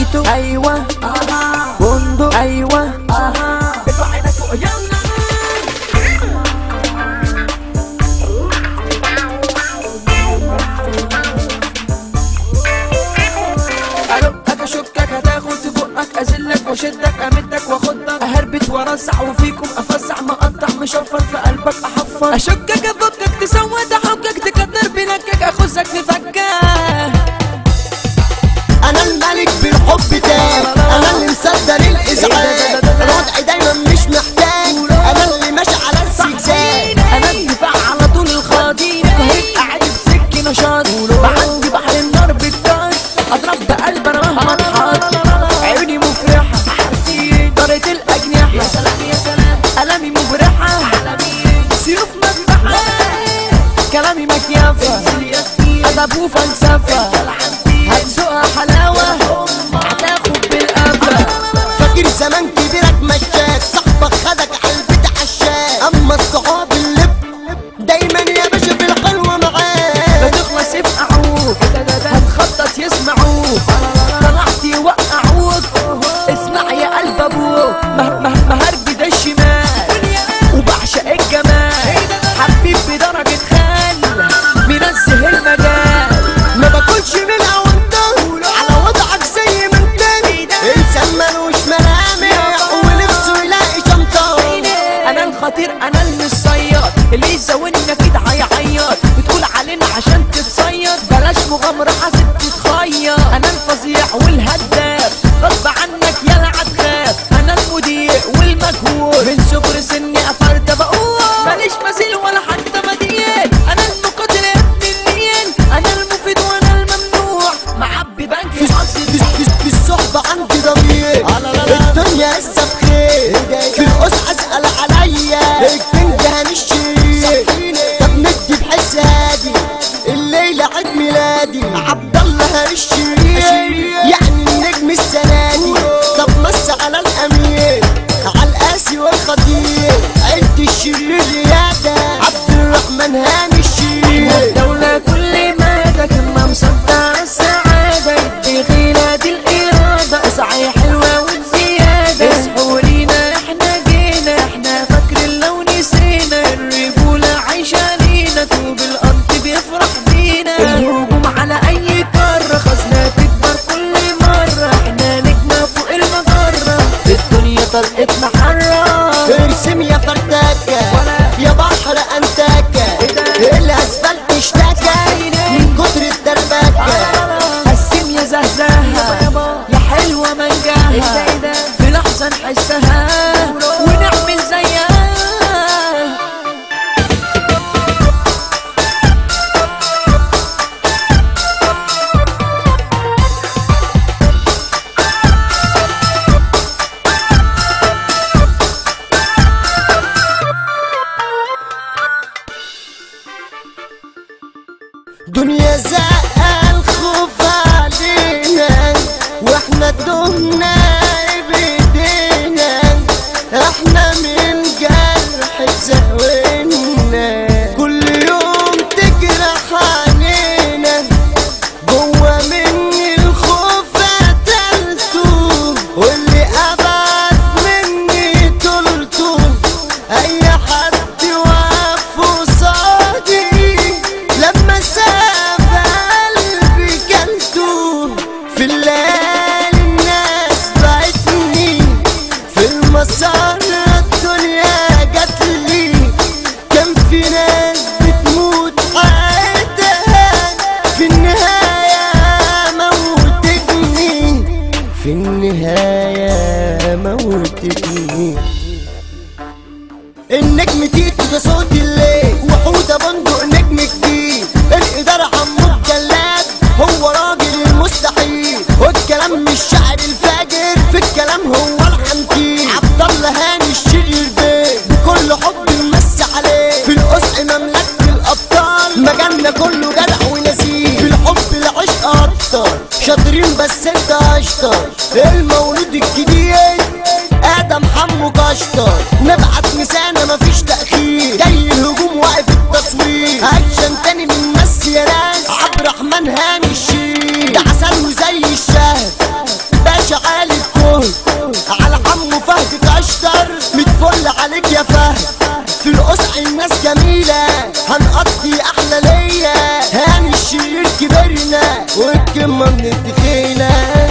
توتو ايوه بندق ايوه ارفع ايدك فوق يلا ارقك اشكك هتاخد في بقك ازلك واشدك امدك واخدك اهربت وارزع وفيكم افزع مقطع مشفر في قلبك احفر اشكك افكك تسود احكك تكتر بنكك اخزك في فكك انا الملك بالحب تام انا اللي مصدر الازعاج انا وضعي دايما مش محتاج انا اللي ماشي على الزجزاج انا الدفاع على طول الخاطين كهرب قاعد بسك نشاط بعدي بحر النار بالطار اضرب بقلب انا مهما اتحط عيوني مفرحة عارفين طارت الاجنحة يا سلام يا سلام قلمي مبرحة سيوف مذبحة كلامي مكيافة ادب وفلسفة هتسوقها حلاوة هتاخد بالقفا فاكر زمان كبيرك مشاك صاحبك خدك عالبيت عشاك اما الصحاب اللي دايما يا باشا في الحلوة معاك بتخلص يفقعوك هتخطط يسمعوك طلعت يوقعوك اسمع يا قلب ابوك مه- مه- مهرب ده الشمال وبعشق الجمال حبيب بدرجة خال منزه المجال ما باكلش من اونده على وضعك زي ما انت انسان ملوش ملامح ونفسه يلاقي شنطه انا الخطير انا اللي الصياد اللي يزودنا كده هيعيط بتقول علينا عشان تتصيد بلاش مغامرة حاسب تتخيط انا الفظيع والهداف غصب عنك يلا هتخاف انا المدير والمجهول من صغر سني افرت بقول ماليش مثيل ولا حتى بديل انا المقاتل يا ابن النيل انا المفيد وانا الممنوع معبي بنك في, حظي في, في, في الصحبة عندي ضمير الدنيا لسه بخير في القصة اسأل عليا الكنج هنشير طب ندي بحس هادي الليلة عيد ميلادي عبد الله هنشير يعني النجم السنة دي طب مس على الأمير على القاسي والخطير عد الشرير ريادة عبد الرحمن هاني الشير الدولة كل مدى كنا مصدع السعادة يدي غيرة دي الإرادة اسعي حلوة وزيادة اصحوا لينا احنا جينا احنا فاكرين لو نسينا الرجولة عايشة لينا طوب الأرض بيفرح بينا الهجوم على أي قارة خزنة تكبر كل مرة احنا نجمة فوق المجرة في الدنيا طلقتنا حرة ارسم يا فرداكة يا بحر انتاكة الاسفلت اشتكى من كتر الدربكة قسم يا زهزاها يا حلوة منجاها في لحظة نحسها ونعمل زيها دنيا زقة الخوف علينا واحنا تهنا بايدينا احنا من جرح زاوينا كل يوم تجرح علينا جوا مني الخوف قتلته واللي ابعد مني طولته اي حد واقف قصادي لما ساب قلبي كلته في الليالي الناس بعتني في المسار الدنيا جات لي كان في ناس بتموت حياتها في النهاية موتتني في النهاية موتتني النجم تيتو ده صوت الليل وحودة بندق نجم جديد الإدارة عمود جلاد هو راجل المستحيل والكلام مش شعر الفاجر في الكلام هو العنتيل عبد الله هاني الشرير بيه بكل حب نمس عليه في القصع مملكة الأبطال مجالنا كله جدع ونزيه في الحب العشق أكتر شاطرين بس انت أشطر المولود الجديد ادم حمو كشطر نبعت مسانة مفيش تأخير جاي الهجوم واقف التصوير اكشن تاني من مس يا ناس عبد الرحمن هاني الشير ده عسل وزي الشهد باشا الناس جميلة هنقضي احلى ليا هاني الشرير كبرنا والكمة من الدخيلة